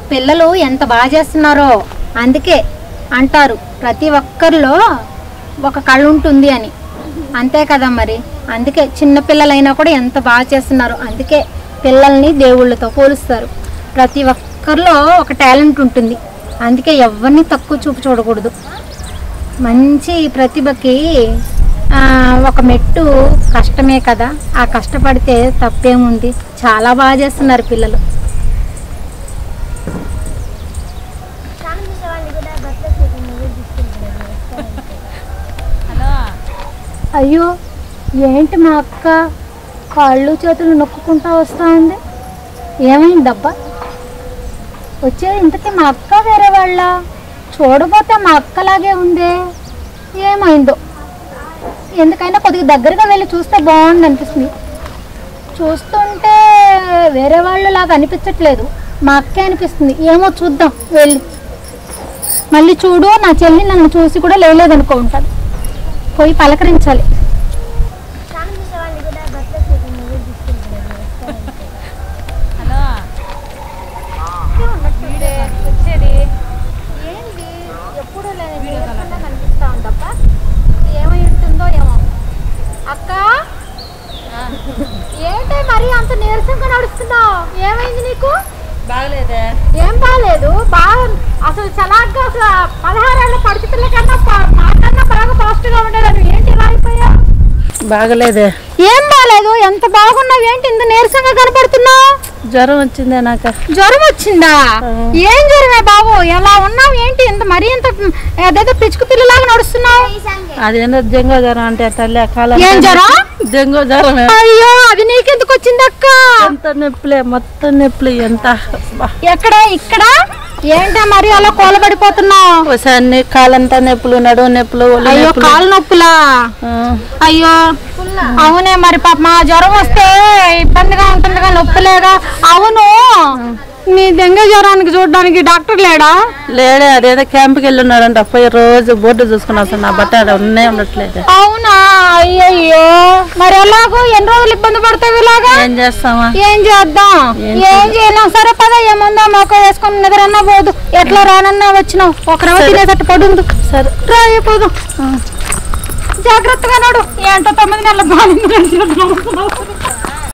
పిల్లలు ఎంత బాగా చేస్తున్నారో అందుకే అంటారు ప్రతి ఒక్కరిలో ఒక కళ ఉంటుంది అని అంతే కదా మరి అందుకే చిన్న పిల్లలైనా కూడా ఎంత బాగా చేస్తున్నారు అందుకే పిల్లల్ని దేవుళ్ళతో పోలుస్తారు ప్రతి ఒక్కరిలో ఒక టాలెంట్ ఉంటుంది అందుకే ఎవరిని తక్కువ చూపు చూడకూడదు మంచి ప్రతిభకి ఆ, ఒక మెట్టు కష్టమే కదా ఆ కష్టపడితే తప్పేముంది చాలా బాగా చేస్తున్నారు పిల్లలు అయ్యో ఏంటి మా అక్క కాళ్ళు చేతులు నొక్కుకుంటా వస్తా ఉంది ఏమైందబ్బా వచ్చేది ఇంతకీ మా అక్క వేరే వాళ్ళ చూడబోతే మా అక్కలాగే ఉందే ఏమైందో ఎందుకైనా కొద్దిగా దగ్గరగా వెళ్ళి చూస్తే బాగుంది అనిపిస్తుంది చూస్తుంటే వేరే వాళ్ళు లాగా అనిపించట్లేదు మా అక్కే అనిపిస్తుంది ఏమో చూద్దాం వెళ్ళి మళ్ళీ చూడు నా చెల్లి నన్ను చూసి కూడా లేలేదనుకో ఉంటుంది పోయి పలకరించాలి ఏంటి ఎప్పుడు కనిపిస్తా ఉందబ్బా ఏమై ఉంటుందో ఏమో అక్క ఏంటి మరి అంత నీరసంగా నడుస్తున్నావు ఏమైంది నీకు బాగలేదే ఏం బాగాలేదు బాగా అసలు చలాగ్గా అసలు పదహారేళ్ళ పరిస్థితుల కన్నా ప- మాకన్నా బాగా ఫాస్ట్ గా ఉండేదాన్ని ఏంటి ఇలా అయిపోయా బాగలేదే ఏం బాగాలేదు ఎంత బాగున్నావు ఏంటి ఇంత నీరసంగా కనపడుతున్నావు జ్వరం వచ్చిందే నాకు జ్వరం వచ్చిందా ఏం జ్వరమే బాబు ఎలా ఉన్నావు ఏంటి ఇంత మరీ ఇంత అదేదో పిచ్చుకు పిల్లలాగా నడుస్తున్నావు అదేందో జంగో జ్వరం అంటే తల్లి ఆ కాలం ఏం జ్వరం జంగో జ్వరమే అయ్యో అది నీకెందుకు వచ్చింది అక్క ఎంత నొప్పులే మొత్తం నొప్పులు ఎంత అబ్బా. ఎక్కడ ఇక్కడ ఏంటా మరి అలా కోలబడిపోతున్నావు ఒకసారి కాలంతా నొప్పులు నడువు నొప్పులు ఒళ్ళు అయ్యో నొప్పులు కాలు నొప్పులా ఆ, అయ్యో అవునే మరి పాప మా జ్వరం వస్తే ఇబ్బందిగా ఉంటుందిగా నొప్పులేగా అవును నీ దెంగ జ్వరానికి చూడడానికి డాక్టర్ లేడా లేడే అదేదో క్యాంప్కి వెళ్ళి ఉన్నాడంట పోయి రోజు బోర్డు చూసుకుని వస్తాను నా బట్ట ఆడ ఉన్నే ఉండట్లేదు అవునా అయ్యయ్యో మరి ఎలాగో ఎన్ని రోజులు ఇబ్బంది పడతావు ఇలాగా ఏం చేస్తామా ఏం చేద్దాం ఏం చేయలేం సరే పద ఏముందో మొక్క వేసుకొని నిద్రన్నా పోదు ఎట్లా రానన్నా వచ్చినావు ఒక రవ్వ తినేటట్టు పడుందు సరే రాయి పోదు జాగ్రత్తగా నడు ఏంటో తొమ్మిది నెలల బాగా